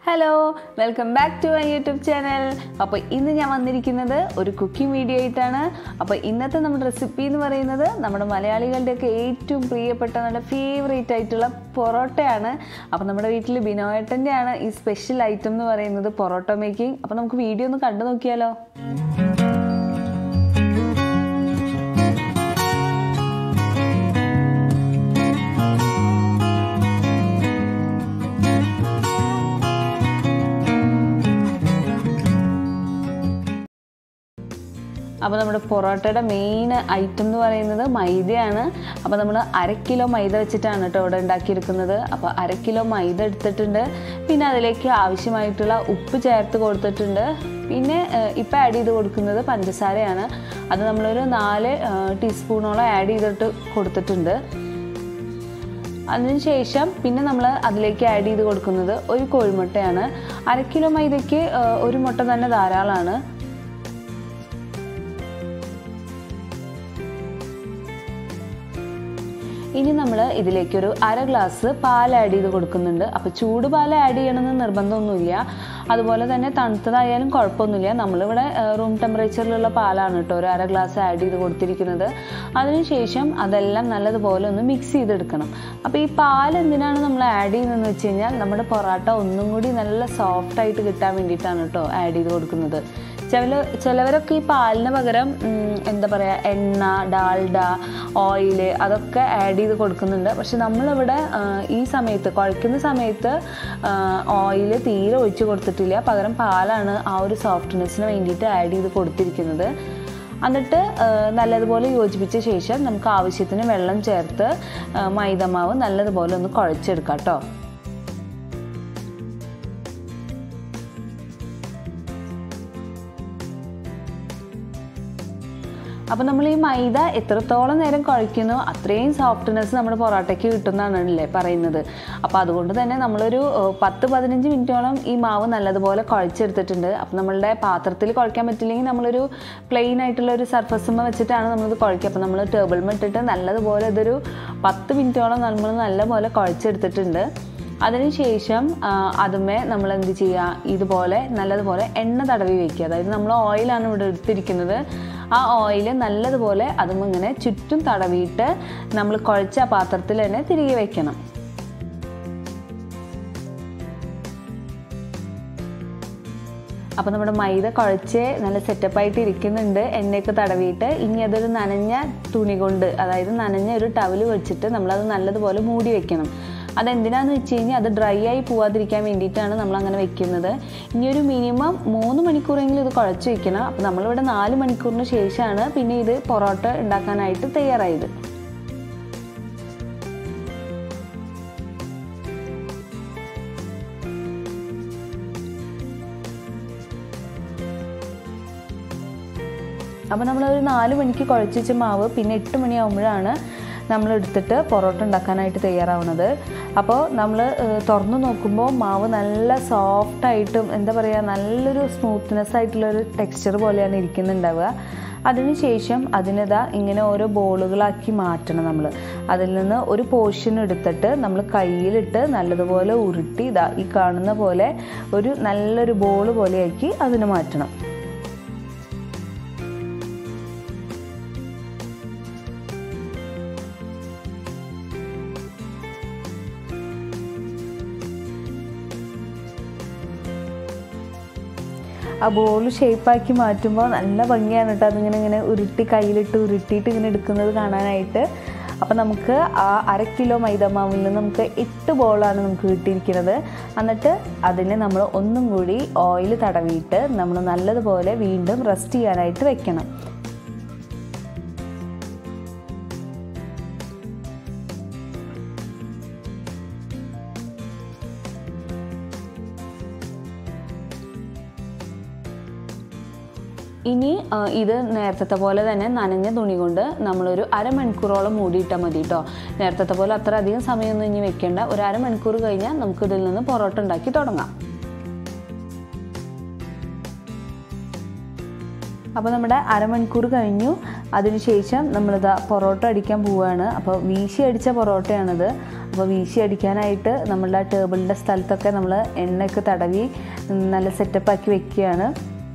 hello welcome back to my YouTube channel അപ്പോൾ ഇന്ന് ഞാൻ വന്നിരിക്കുന്നത് ഒരു കുക്കിംഗ് വീഡിയോ ആയിട്ടാണ് അപ്പോൾ ഇന്നത്തെ നമ്മുടെ റെസിപ്പി എന്ന് പറയുന്നത് നമ്മുടെ മലയാളികളുടെയൊക്കെ ഏറ്റവും പ്രിയപ്പെട്ട നല്ല ഫേവറേറ്റ് ആയിട്ടുള്ള പൊറോട്ടയാണ് അപ്പോൾ നമ്മുടെ വീട്ടിൽ ബിനോയേട്ടൻ്റെ ആണ് ഈ സ്പെഷ്യൽ ഐറ്റം എന്ന് പറയുന്നത് പൊറോട്ട മേക്കിംഗ് അപ്പോൾ നമുക്ക് വീഡിയോ ഒന്ന് കണ്ടു നോക്കിയാലോ അപ്പോൾ നമ്മുടെ പൊറോട്ടയുടെ മെയിൻ ഐറ്റം എന്ന് പറയുന്നത് മൈദയാണ് അപ്പോൾ നമ്മൾ അര കിലോ മൈദ വെച്ചിട്ടാണ് കേട്ടോ ഇവിടെ ഉണ്ടാക്കിയെടുക്കുന്നത് അപ്പോൾ അര കിലോ മൈദ എടുത്തിട്ടുണ്ട് പിന്നെ അതിലേക്ക് ആവശ്യമായിട്ടുള്ള ഉപ്പ് ചേർത്ത് കൊടുത്തിട്ടുണ്ട് പിന്നെ ഇപ്പം ആഡ് ചെയ്ത് കൊടുക്കുന്നത് പഞ്ചസാരയാണ് അത് നമ്മളൊരു നാല് ടീസ്പൂണോളം ആഡ് ചെയ്തിട്ട് കൊടുത്തിട്ടുണ്ട് അതിനുശേഷം പിന്നെ നമ്മൾ അതിലേക്ക് ആഡ് ചെയ്ത് കൊടുക്കുന്നത് ഒരു കോഴിമുട്ടയാണ് അര കിലോ മൈദയ്ക്ക് ഒരു മുട്ട തന്നെ ധാരാളമാണ് ഇനി നമ്മൾ ഇതിലേക്കൊരു അര ഗ്ലാസ് പാൽ ആഡ് ചെയ്ത് കൊടുക്കുന്നുണ്ട് അപ്പോൾ ചൂട് പാൽ ആഡ് ചെയ്യണമെന്ന് നിർബന്ധമൊന്നുമില്ല അതുപോലെ തന്നെ തണുത്തതായാലും കുഴപ്പമൊന്നുമില്ല നമ്മളിവിടെ റൂം ടെമ്പറേച്ചറിലുള്ള പാലാണ് കേട്ടോ ഒരു അര ഗ്ലാസ് ആഡ് ചെയ്ത് കൊടുത്തിരിക്കുന്നത് അതിനുശേഷം അതെല്ലാം നല്ലതുപോലെ ഒന്ന് മിക്സ് ചെയ്തെടുക്കണം അപ്പോൾ ഈ പാൽ എന്തിനാണ് നമ്മൾ ആഡ് ചെയ്യുന്നതെന്ന് വെച്ച് കഴിഞ്ഞാൽ നമ്മുടെ പൊറോട്ട ഒന്നും കൂടി നല്ല സോഫ്റ്റ് ആയിട്ട് കിട്ടാൻ വേണ്ടിയിട്ടാണ് കേട്ടോ ആഡ് ചെയ്ത് കൊടുക്കുന്നത് ചില ചിലവരൊക്കെ ഈ പാലിന് പകരം എന്താ പറയുക എണ്ണ ഡാൽഡ ഓയിൽ അതൊക്കെ ആഡ് ചെയ്ത് കൊടുക്കുന്നുണ്ട് പക്ഷെ നമ്മളിവിടെ ഈ സമയത്ത് കുഴക്കുന്ന സമയത്ത് ഓയിൽ തീരെ ഒഴിച്ച് കൊടുത്തിട്ടില്ല പകരം പാലാണ് ആ ഒരു സോഫ്റ്റ്നെസ്സിന് വേണ്ടിയിട്ട് ആഡ് ചെയ്ത് കൊടുത്തിരിക്കുന്നത് എന്നിട്ട് നല്ലതുപോലെ യോജിപ്പിച്ച ശേഷം നമുക്ക് ആവശ്യത്തിന് വെള്ളം ചേർത്ത് മൈദമാവ് നല്ലതുപോലെ ഒന്ന് കുഴച്ചെടുക്കാം കേട്ടോ അപ്പോൾ നമ്മൾ ഈ മൈദ എത്രത്തോളം നേരം കുഴയ്ക്കുന്നു അത്രയും സോഫ്റ്റ്നെസ് നമ്മുടെ പൊറോട്ടയ്ക്ക് കിട്ടുന്നതാണല്ലേ പറയുന്നത് അപ്പോൾ അതുകൊണ്ട് തന്നെ നമ്മളൊരു പത്ത് പതിനഞ്ച് മിനിറ്റോളം ഈ മാവ് നല്ലതുപോലെ കുഴച്ചെടുത്തിട്ടുണ്ട് അപ്പോൾ നമ്മളുടെ പാത്രത്തിൽ കുഴയ്ക്കാൻ പറ്റില്ലെങ്കിൽ നമ്മളൊരു പ്ലെയിൻ ആയിട്ടുള്ള ഒരു സർഫസുമ്മ വെച്ചിട്ടാണ് നമ്മളിത് കുഴക്കുക അപ്പോൾ നമ്മൾ ടേബിൾമ ഇട്ടിട്ട് നല്ലതുപോലെ ഇതൊരു പത്ത് മിനിറ്റോളം നമ്മൾ നല്ലപോലെ കുഴച്ചെടുത്തിട്ടുണ്ട് അതിനുശേഷം അതുമേ നമ്മൾ എന്ത് ചെയ്യുക ഇതുപോലെ നല്ലതുപോലെ എണ്ണ തടവി വയ്ക്കുക അതായത് നമ്മൾ ഓയിലാണ് ഇവിടെ എടുത്തിരിക്കുന്നത് ആ ഓയിൽ നല്ലതുപോലെ അതും ഇങ്ങനെ ചുറ്റും തടവിയിട്ട് നമ്മൾ കുഴച്ച പാത്രത്തിൽ തന്നെ തിരികെ വെക്കണം അപ്പോൾ നമ്മുടെ മൈദ കുഴച്ച് നല്ല സെറ്റപ്പായിട്ട് ഇരിക്കുന്നുണ്ട് എണ്ണയൊക്കെ തടവിയിട്ട് ഇനി അതൊരു നനഞ്ഞ തുണി കൊണ്ട് അതായത് നനഞ്ഞ ഒരു ടവല് വെച്ചിട്ട് നമ്മളത് നല്ലതുപോലെ മൂടി വെക്കണം അതെന്തിനാന്ന് വെച്ച് കഴിഞ്ഞാൽ അത് ഡ്രൈ ആയി പോവാതിരിക്കാൻ വേണ്ടിയിട്ടാണ് നമ്മൾ അങ്ങനെ വെക്കുന്നത് ഇനി ഒരു മിനിമം മൂന്ന് മണിക്കൂറെങ്കിലും ഇത് കുഴച്ച് വെക്കണം അപ്പോൾ നമ്മളിവിടെ നാല് മണിക്കൂറിന് ശേഷമാണ് പിന്നെ ഇത് പൊറോട്ട ഉണ്ടാക്കാനായിട്ട് തയ്യാറായത് അപ്പോൾ നമ്മളൊരു നാല് മണിക്ക് കുഴച്ച് വെച്ച മാവ് പിന്നെ എട്ട് മണിയാകുമ്പോഴാണ് നമ്മൾ എടുത്തിട്ട് പൊറോട്ട ഉണ്ടാക്കാനായിട്ട് തയ്യാറാവുന്നത് അപ്പോൾ നമ്മൾ തുറന്നു നോക്കുമ്പോൾ മാവ് നല്ല സോഫ്റ്റായിട്ടും എന്താ പറയുക നല്ലൊരു സ്മൂത്ത്നെസ് ആയിട്ടുള്ളൊരു ടെക്സ്ചർ പോലെയാണ് ഇരിക്കുന്നുണ്ടാവുക അതിനുശേഷം അതിനിതാ ഇങ്ങനെ ഓരോ ബോളുകളാക്കി മാറ്റണം നമ്മൾ അതിൽ നിന്ന് ഒരു പോർഷൻ എടുത്തിട്ട് നമ്മൾ കയ്യിലിട്ട് നല്ലതുപോലെ ഉരുട്ടി ഇതാ ഈ കാണുന്ന പോലെ ഒരു നല്ലൊരു ബോൾ പോലെയാക്കി അതിന് മാറ്റണം ആ ബോൾ ഷേപ്പാക്കി മാറ്റുമ്പോൾ നല്ല ഭംഗിയാണ് കേട്ടോ അതിങ്ങനെ ഇങ്ങനെ ഉരുട്ടി കയ്യിലിട്ട് ഉരുട്ടിയിട്ട് ഇങ്ങനെ എടുക്കുന്നത് കാണാനായിട്ട് അപ്പോൾ നമുക്ക് ആ അര കിലോ മൈദമാവിൽ നിന്ന് നമുക്ക് എട്ട് ബോളാണ് നമുക്ക് കിട്ടിയിരിക്കുന്നത് എന്നിട്ട് അതിനെ നമ്മൾ ഒന്നും കൂടി ഓയിൽ തടവിയിട്ട് നമ്മൾ നല്ലതുപോലെ വീണ്ടും റെസ്റ്റ് ചെയ്യാനായിട്ട് വെക്കണം ഇനി ഇത് നേരത്തെ പോലെ തന്നെ നനഞ്ഞ തുണി കൊണ്ട് നമ്മളൊരു അരമണിക്കൂറോളം മൂടിയിട്ടാൽ മതി കേട്ടോ നേരത്തെ പോലെ അത്ര അധികം സമയമൊന്നും ഇനി വെക്കേണ്ട ഒരു അരമണിക്കൂർ കഴിഞ്ഞാൽ നമുക്ക് ഇതിൽ നിന്ന് പൊറോട്ട ഉണ്ടാക്കി തുടങ്ങാം അപ്പോൾ നമ്മുടെ അരമണിക്കൂർ കഴിഞ്ഞു അതിനുശേഷം നമ്മളിതാ പൊറോട്ട അടിക്കാൻ പോവുകയാണ് അപ്പോൾ വീശി അടിച്ച പൊറോട്ടയാണിത് അപ്പോൾ വീശി അടിക്കാനായിട്ട് നമ്മളുടെ ആ ടേബിളിൻ്റെ സ്ഥലത്തൊക്കെ നമ്മൾ എണ്ണയൊക്കെ തടവി നല്ല സെറ്റപ്പാക്കി വെക്കുകയാണ്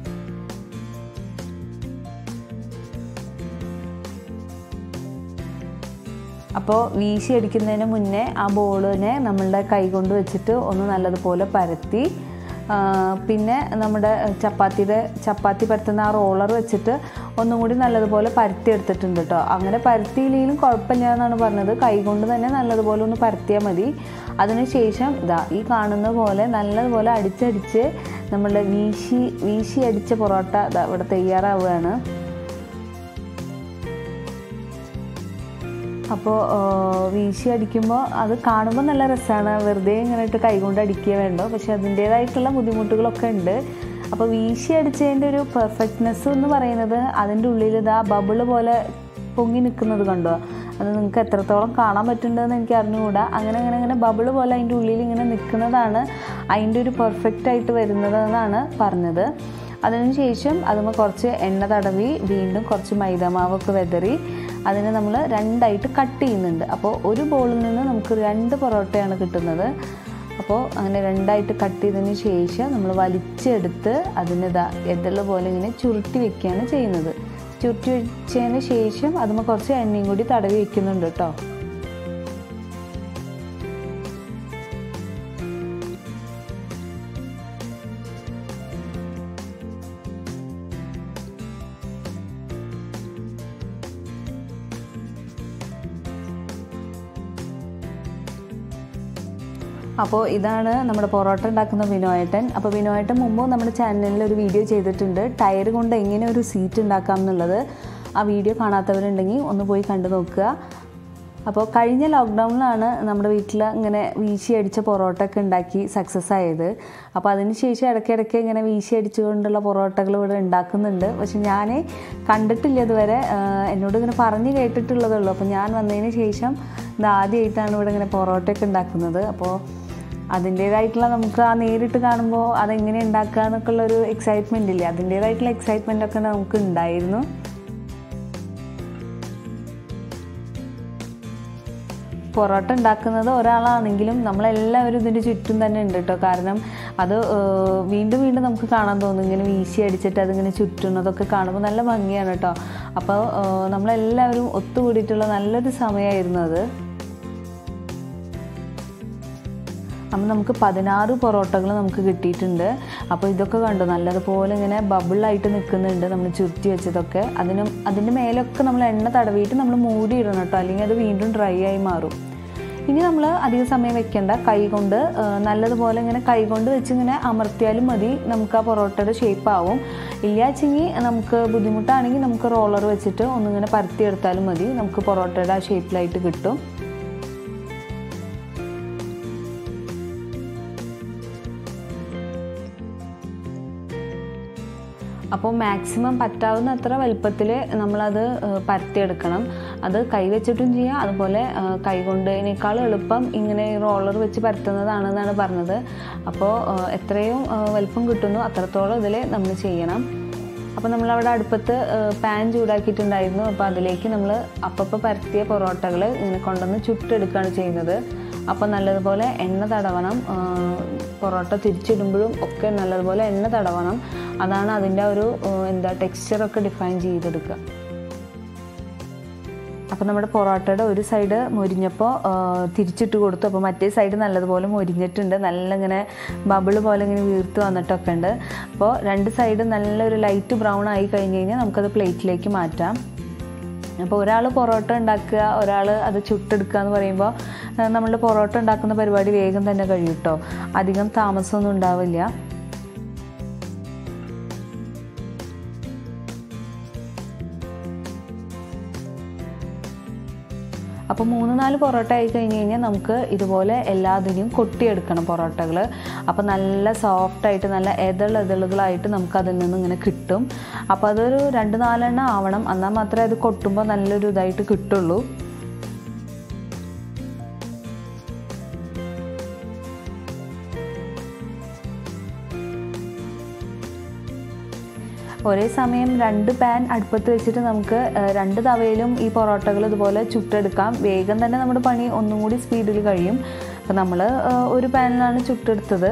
അപ്പോൾ വീശി അടിക്കുന്നതിന് മുന്നേ ആ ബോളിനെ നമ്മളുടെ കൈ കൊണ്ട് വെച്ചിട്ട് ഒന്ന് നല്ലതുപോലെ പരത്തി പിന്നെ നമ്മുടെ ചപ്പാത്തിയുടെ ചപ്പാത്തി പരത്തുന്ന ആ റോളർ വെച്ചിട്ട് ഒന്നും കൂടി നല്ലതുപോലെ പരത്തി എടുത്തിട്ടുണ്ട് കേട്ടോ അങ്ങനെ പരത്തിയില്ലെങ്കിലും കുഴപ്പമില്ല എന്നാണ് പറഞ്ഞത് കൈ കൊണ്ട് തന്നെ നല്ലതുപോലെ ഒന്ന് പരത്തിയാൽ മതി അതിനുശേഷം ഇതാ ഈ കാണുന്ന പോലെ നല്ലതുപോലെ അടിച്ചടിച്ച് നമ്മളുടെ വീശി വീശി അടിച്ച പൊറോട്ട ഇതാ ഇവിടെ തയ്യാറാവുകയാണ് അപ്പോൾ വീശി അടിക്കുമ്പോൾ അത് കാണുമ്പോൾ നല്ല രസമാണ് വെറുതെ ഇങ്ങനെ ഇട്ട് കൈകൊണ്ട് അടിക്കുക വേണ്ടോ പക്ഷെ അതിൻ്റേതായിട്ടുള്ള ബുദ്ധിമുട്ടുകളൊക്കെ ഉണ്ട് അപ്പോൾ വീശി അടിച്ചതിൻ്റെ ഒരു പെർഫെക്റ്റ്നെസ് എന്ന് പറയുന്നത് അതിൻ്റെ ഉള്ളിൽ ഇതാ ബബിള് പോലെ പൊങ്ങി നിൽക്കുന്നത് കണ്ടോ അത് നിങ്ങൾക്ക് എത്രത്തോളം കാണാൻ പറ്റുന്നുണ്ടെന്ന് എനിക്ക് അറിഞ്ഞുകൂടാ അങ്ങനെ അങ്ങനെ അങ്ങനെ ബബിള് പോലെ അതിൻ്റെ ഉള്ളിൽ ഇങ്ങനെ നിൽക്കുന്നതാണ് അതിൻ്റെ ഒരു പെർഫെക്റ്റ് ആയിട്ട് വരുന്നതെന്നാണ് പറഞ്ഞത് അതിനുശേഷം അതുമ്പോൾ കുറച്ച് എണ്ണ തടവി വീണ്ടും കുറച്ച് മൈദമാവൊക്കെ വെതറി അതിനെ നമ്മൾ രണ്ടായിട്ട് കട്ട് ചെയ്യുന്നുണ്ട് അപ്പോൾ ഒരു ബോളിൽ നിന്ന് നമുക്ക് രണ്ട് പൊറോട്ടയാണ് കിട്ടുന്നത് അപ്പോൾ അങ്ങനെ രണ്ടായിട്ട് കട്ട് ചെയ്തതിന് ശേഷം നമ്മൾ വലിച്ചെടുത്ത് അതിനിതാ എതള് പോലെ ഇങ്ങനെ ചുരുട്ടി വെക്കുകയാണ് ചെയ്യുന്നത് ചുരുട്ടി വെച്ചതിന് ശേഷം അതുമ്പോൾ കുറച്ച് എണ്ണയും കൂടി തടവി വെക്കുന്നുണ്ട് കേട്ടോ അപ്പോൾ ഇതാണ് നമ്മുടെ പൊറോട്ട ഉണ്ടാക്കുന്ന വിനോയേട്ടൻ അപ്പോൾ വിനോയേട്ടൻ മുമ്പ് നമ്മുടെ ചാനലിൽ ഒരു വീഡിയോ ചെയ്തിട്ടുണ്ട് ടയർ കൊണ്ട് എങ്ങനെ ഒരു സീറ്റ് ഉണ്ടാക്കാം എന്നുള്ളത് ആ വീഡിയോ കാണാത്തവരുണ്ടെങ്കിൽ ഒന്ന് പോയി കണ്ടു നോക്കുക അപ്പോൾ കഴിഞ്ഞ ലോക്ക്ഡൗണിലാണ് നമ്മുടെ വീട്ടിൽ ഇങ്ങനെ വീശി അടിച്ച പൊറോട്ട ഒക്കെ ഉണ്ടാക്കി സക്സസ് ആയത് അപ്പോൾ അതിന് ശേഷം ഇടയ്ക്കിടയ്ക്ക് ഇങ്ങനെ വീശി അടിച്ചുകൊണ്ടുള്ള പൊറോട്ടകൾ ഇവിടെ ഉണ്ടാക്കുന്നുണ്ട് പക്ഷെ ഞാൻ കണ്ടിട്ടില്ല ഇതുവരെ എന്നോട് ഇങ്ങനെ പറഞ്ഞു കേട്ടിട്ടുള്ളതേ ഉള്ളൂ അപ്പോൾ ഞാൻ വന്നതിന് ശേഷം ഇത് ആദ്യമായിട്ടാണ് ഇവിടെ ഇങ്ങനെ പൊറോട്ടയൊക്കെ ഉണ്ടാക്കുന്നത് അപ്പോൾ അതിൻ്റേതായിട്ടുള്ള നമുക്ക് ആ നേരിട്ട് കാണുമ്പോൾ അതെങ്ങനെ ഉണ്ടാക്കുക എന്നൊക്കെ ഉള്ളൊരു എക്സൈറ്റ്മെൻ്റ് ഇല്ലേ അതിൻ്റേതായിട്ടുള്ള എക്സൈറ്റ്മെൻ്റ് ഒക്കെ നമുക്ക് ഉണ്ടായിരുന്നു പൊറോട്ട ഉണ്ടാക്കുന്നത് ഒരാളാണെങ്കിലും നമ്മളെല്ലാവരും ഇതിൻ്റെ ചുറ്റും തന്നെ ഉണ്ട് കേട്ടോ കാരണം അത് വീണ്ടും വീണ്ടും നമുക്ക് കാണാൻ തോന്നും ഇങ്ങനെ വീശി അടിച്ചിട്ട് അതിങ്ങനെ ചുറ്റുന്നതൊക്കെ കാണുമ്പോൾ നല്ല ഭംഗിയാണ് കേട്ടോ അപ്പോൾ നമ്മളെല്ലാവരും ഒത്തുകൂടിയിട്ടുള്ള നല്ലൊരു സമയമായിരുന്നു അത് അപ്പം നമുക്ക് പതിനാറ് പൊറോട്ടകൾ നമുക്ക് കിട്ടിയിട്ടുണ്ട് അപ്പോൾ ഇതൊക്കെ കണ്ടു നല്ലതുപോലെ ഇങ്ങനെ ബബിളായിട്ട് നിൽക്കുന്നുണ്ട് നമ്മൾ ചുരുട്ടി വെച്ചതൊക്കെ അതിനും അതിൻ്റെ മേലൊക്കെ നമ്മൾ എണ്ണ തടവിയിട്ട് നമ്മൾ മൂടി ഇടണം കേട്ടോ അല്ലെങ്കിൽ അത് വീണ്ടും ഡ്രൈ ആയി മാറും ഇനി നമ്മൾ അധിക സമയം വെക്കേണ്ട കൈ കൊണ്ട് നല്ലതുപോലെ ഇങ്ങനെ കൈ കൊണ്ട് വെച്ച് ഇങ്ങനെ അമർത്തിയാലും മതി നമുക്ക് ആ പൊറോട്ടയുടെ ഷേപ്പ് ആവും ഇല്ലാച്ചെങ്കിൽ നമുക്ക് ബുദ്ധിമുട്ടാണെങ്കിൽ നമുക്ക് റോളർ വെച്ചിട്ട് ഒന്നിങ്ങനെ പരത്തിയെടുത്താലും മതി നമുക്ക് പൊറോട്ടയുടെ ആ ഷേപ്പിലായിട്ട് കിട്ടും അപ്പോൾ മാക്സിമം പറ്റാവുന്ന അത്ര വലുപ്പത്തിൽ നമ്മളത് പരത്തിയെടുക്കണം അത് കൈ വെച്ചിട്ടും ചെയ്യാം അതുപോലെ കൈ കൊണ്ടതിനേക്കാൾ എളുപ്പം ഇങ്ങനെ റോളർ വെച്ച് പരത്തുന്നതാണെന്നാണ് പറഞ്ഞത് അപ്പോൾ എത്രയും വലുപ്പം കിട്ടുന്നു അത്രത്തോളം ഇതിൽ നമ്മൾ ചെയ്യണം അപ്പോൾ നമ്മളവിടെ അടുപ്പത്ത് പാൻ ചൂടാക്കിയിട്ടുണ്ടായിരുന്നു അപ്പോൾ അതിലേക്ക് നമ്മൾ അപ്പപ്പോൾ പരത്തിയ പൊറോട്ടകൾ ഇങ്ങനെ കൊണ്ടുവന്ന് ചുട്ടെടുക്കുകയാണ് ചെയ്യുന്നത് അപ്പോൾ നല്ലതുപോലെ എണ്ണ തടവണം പൊറോട്ട തിരിച്ചിടുമ്പോഴും ഒക്കെ നല്ലതുപോലെ എണ്ണ തടവണം അതാണ് അതിൻ്റെ ഒരു എന്താ ടെക്സ്ചറൊക്കെ ഡിഫൈൻ ചെയ്തെടുക്കുക അപ്പോൾ നമ്മുടെ പൊറോട്ടയുടെ ഒരു സൈഡ് മൊരിഞ്ഞപ്പോൾ തിരിച്ചിട്ട് കൊടുത്തു അപ്പോൾ മറ്റേ സൈഡ് നല്ലതുപോലെ മൊരിഞ്ഞിട്ടുണ്ട് നല്ല ഇങ്ങനെ ബബിള് പോലെ ഇങ്ങനെ വീർത്ത് വന്നിട്ടൊക്കെ ഉണ്ട് അപ്പോൾ രണ്ട് സൈഡ് നല്ലൊരു ലൈറ്റ് ബ്രൗൺ ആയി കഴിഞ്ഞ് കഴിഞ്ഞാൽ നമുക്കത് പ്ലേറ്റിലേക്ക് മാറ്റാം അപ്പോൾ ഒരാൾ പൊറോട്ട ഉണ്ടാക്കുക ഒരാൾ അത് ചുട്ടെടുക്കുക എന്ന് പറയുമ്പോൾ നമ്മളുടെ പൊറോട്ട ഉണ്ടാക്കുന്ന പരിപാടി വേഗം തന്നെ കഴിയും കേട്ടോ അധികം താമസമൊന്നും ഉണ്ടാവില്ല അപ്പോൾ മൂന്ന് നാല് പൊറോട്ട ആയി കഴിഞ്ഞ് കഴിഞ്ഞാൽ നമുക്ക് ഇതുപോലെ എല്ലാതിനെയും കൊട്ടിയെടുക്കണം പൊറോട്ടകൾ അപ്പോൾ നല്ല സോഫ്റ്റായിട്ട് നല്ല എതൾ എതളുകളായിട്ട് നമുക്ക് അതിൽ നിന്ന് ഇങ്ങനെ കിട്ടും അപ്പോൾ അതൊരു രണ്ട് നാലെണ്ണം ആവണം എന്നാൽ മാത്രമേ അത് കൊട്ടുമ്പോൾ നല്ലൊരു ഇതായിട്ട് കിട്ടുള്ളൂ ഒരേ സമയം രണ്ട് പാൻ അടുപ്പത്ത് വെച്ചിട്ട് നമുക്ക് ഏഹ്, രണ്ട് തവയിലും ഈ പൊറോട്ടകൾ ഇതുപോലെ ചുട്ടെടുക്കാം വേഗം തന്നെ നമ്മുടെ പണി ഒന്നും കൂടി സ്പീഡിൽ കഴിയും അപ്പോൾ നമ്മൾ ഒരു പാനിലാണ് ചുട്ടെടുത്തത്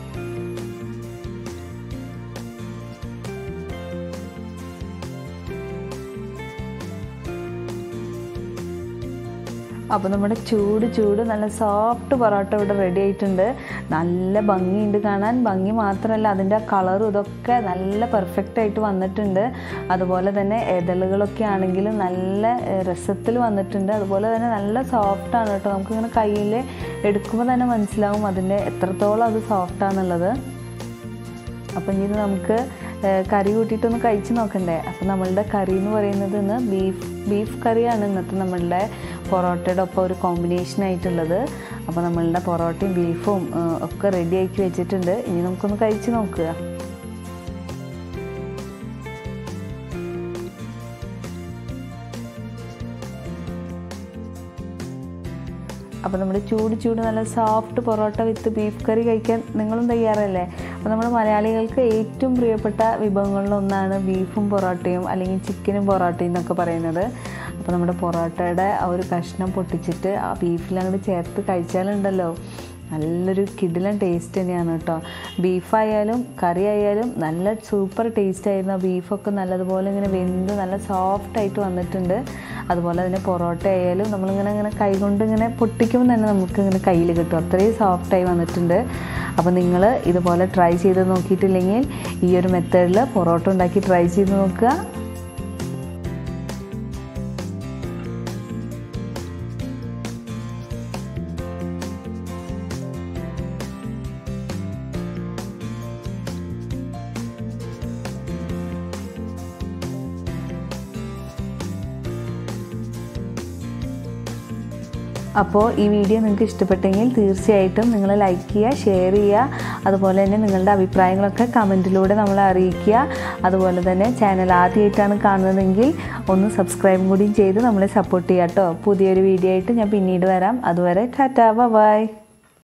അപ്പോൾ നമ്മുടെ ചൂട് ചൂട് നല്ല സോഫ്റ്റ് പൊറോട്ട ഇവിടെ റെഡി ആയിട്ടുണ്ട് നല്ല ഭംഗിയുണ്ട് കാണാൻ ഭംഗി മാത്രമല്ല അതിൻ്റെ കളറും ഇതൊക്കെ നല്ല പെർഫെക്റ്റ് ആയിട്ട് വന്നിട്ടുണ്ട് അതുപോലെ തന്നെ ഇതളുകളൊക്കെ ആണെങ്കിലും നല്ല രസത്തിൽ വന്നിട്ടുണ്ട് അതുപോലെ തന്നെ നല്ല സോഫ്റ്റാണ് കേട്ടോ നമുക്കിങ്ങനെ കയ്യിൽ എടുക്കുമ്പോൾ തന്നെ മനസ്സിലാവും അതിൻ്റെ എത്രത്തോളം അത് സോഫ്റ്റാണെന്നുള്ളത് അപ്പം ഇനി ഇത് നമുക്ക് ഏഹ്, കറി കൂട്ടിയിട്ടൊന്ന് കഴിച്ച് നോക്കണ്ടേ അപ്പം നമ്മളുടെ കറി എന്ന് പറയുന്നത് ഇന്ന് ബീഫ് ബീഫ് കറിയാണ് ഇന്നത്തെ നമ്മളുടെ പൊറോട്ടയുടെ ഒപ്പം ഒരു കോമ്പിനേഷൻ ആയിട്ടുള്ളത് അപ്പോൾ നമ്മളുടെ പൊറോട്ടയും ബീഫും ഏഹ്, ഒക്കെ റെഡി ആക്കി വെച്ചിട്ടുണ്ട് ഇനി നമുക്കൊന്ന് കഴിച്ച് നോക്കുക അപ്പോൾ നമ്മുടെ ചൂട് ചൂട് നല്ല soft parotta with beef curry കഴിക്കാൻ നിങ്ങളും തയ്യാറല്ലേ അപ്പോൾ നമ്മുടെ മലയാളികൾക്ക് ഏറ്റവും പ്രിയപ്പെട്ട വിഭവങ്ങളിലൊന്നാണ് ബീഫും പൊറോട്ടയും അല്ലെങ്കിൽ ചിക്കനും പൊറോട്ടയും എന്നൊക്കെ പറയുന്നത് അപ്പോൾ നമ്മുടെ പൊറോട്ടയുടെ ആ ഒരു കഷ്ണം പൊട്ടിച്ചിട്ട് ആ ബീഫിൽ അങ്ങോട്ട് ചേർത്ത് കഴിച്ചാലുണ്ടല്ലോ നല്ലൊരു കിടിലൻ ടേസ്റ്റ് തന്നെയാണ് കേട്ടോ ബീഫായാലും കറി ആയാലും നല്ല സൂപ്പർ ടേസ്റ്റ് ആയിരുന്നു ആ ബീഫൊക്കെ നല്ലതുപോലെ ഇങ്ങനെ വെന്ത് നല്ല സോഫ്റ്റ് ആയിട്ട് വന്നിട്ടുണ്ട് അതുപോലെ തന്നെ പൊറോട്ട ആയാലും നമ്മളിങ്ങനെ ഇങ്ങനെ കൈകൊണ്ട് ഇങ്ങനെ പൊട്ടിക്കുമ്പോൾ തന്നെ നമുക്ക് ഇങ്ങനെ കയ്യിൽ കിട്ടും അത്രയും സോഫ്റ്റായി വന്നിട്ടുണ്ട് അപ്പോൾ നിങ്ങൾ ഇതുപോലെ ട്രൈ ചെയ്ത് നോക്കിയിട്ടില്ലെങ്കിൽ ഈ ഒരു മെത്തേഡിൽ പൊറോട്ട ഉണ്ടാക്കി ട്രൈ ചെയ്ത് നോക്കുക അപ്പോൾ ഈ വീഡിയോ നിങ്ങൾക്ക് ഇഷ്ടപ്പെട്ടെങ്കിൽ തീർച്ചയായിട്ടും നിങ്ങൾ ലൈക്ക് ചെയ്യുക ഷെയർ ചെയ്യുക അതുപോലെ തന്നെ നിങ്ങളുടെ അഭിപ്രായങ്ങളൊക്കെ കമൻറ്റിലൂടെ നമ്മളെ അറിയിക്കുക അതുപോലെ തന്നെ ചാനൽ ആദ്യമായിട്ടാണ് കാണുന്നതെങ്കിൽ ഒന്ന് സബ്സ്ക്രൈബും കൂടിയും ചെയ്ത് നമ്മളെ സപ്പോർട്ട് ചെയ്യുക കേട്ടോ പുതിയൊരു വീഡിയോ ആയിട്ട് ഞാൻ പിന്നീട് വരാം അതുവരെ ടാറ്റാ ബൈ